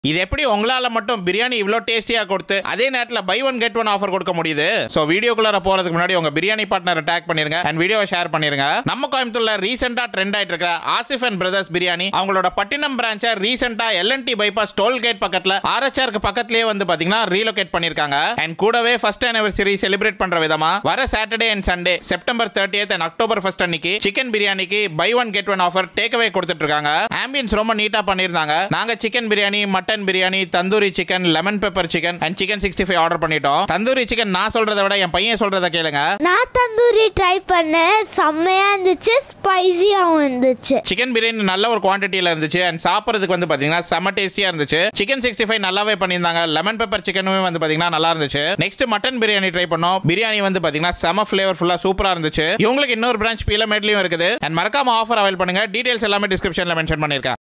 இது எப்படி உங்களால மட்டும் பிரியாணி இவ்வளோ டேஸ்டியா கொடுத்து அதே நேரத்தில் buy one get one offer கொடுக்க முடியுது ஸோ வீடியோக்குள்ளார போறதுக்கு முன்னாடி உங்க பிரியாணி பார்ட்னரை டேக் பண்ணிருங்க அண்ட் வீடியோவை ஷேர் பண்ணிருங்க நம்ம கோயம்புத்தூர்ல ரீசெண்டா ட்ரெண்ட் ஆயிட்டு இருக்க ஆசிஃப் அண்ட் பிரதர்ஸ் பிரியாணி அவங்களோட பட்டினம் பிரான்ச்சை ரீசெண்டா எல்என்டி பைபாஸ் டோல் கேட் பக்கத்துல ஆர்எச்ஆருக்கு பக்கத்துலயே வந்து பாத்தீங்கன்னா ரீலோகேட் பண்ணிருக்காங்க அண்ட் கூடவே ஃபர்ஸ்ட் anniversary செலிப்ரேட் பண்ற விதமா வர Saturday and Sunday September thirtieth and October first அன்னைக்கு சிக்கன் பிரியாணிக்கு buy one get one offer take away கொடுத்துட்டு இருக்காங்க ஆம்பியன்ஸ் ரொம்ப நீட்டா பண்ணிருந்தாங்க நாங்க chicken biryani mutton biryani tandoori chicken lemon pepper chicken and chicken sixty five order பண்ணிட்டோம் தந்தூரி சிக்கன் நான் சொல்றதை விட என் பையன் சொல்றத கேளுங்க நான் தந்தூரி ட்ரை பண்ணேன் செம்மையா இருந்துச்சு ஸ்பைசியாவும் இருந்துச்சு சிக்கன் பிரியாணி நல்ல ஒரு குவான்டிட்டியில இருந்துச்சு அண்ட் சாப்பிட்றதுக்கு வந்து பாத்தீங்கன்னா செம டேஸ்டியா இருந்துச்சு சிக்கன் சிக்ஸ்டி ஃபைவ் நல்லாவே பண்ணியிருந்தாங்க லெமன் பெப்பர் சிக்கனுமே வந்து பாத்தீங்கன்னா நல்லா இருந்துச்சு நெக்ஸ்ட் மட்டன் பிரியாணி ட்ரை பண்ணோம் பிரியாணி வந்து பாத்தீங்கன்னா செம ஃபிளேவர்ஃபுல்லா சூப்பரா இருந்துச்சு இவங்களுக்கு இன்னொரு பிரான்ச் பீலமேட்லயும் இருக்குது அண்ட் மறக்காம ஆஃபர் அவைல் பண்ணுங்க டீடைல்ஸ் எல்லாமே டிஸ்கிரிப்ஷன்ல மென்ஷன் பண்ணிருக்கேன்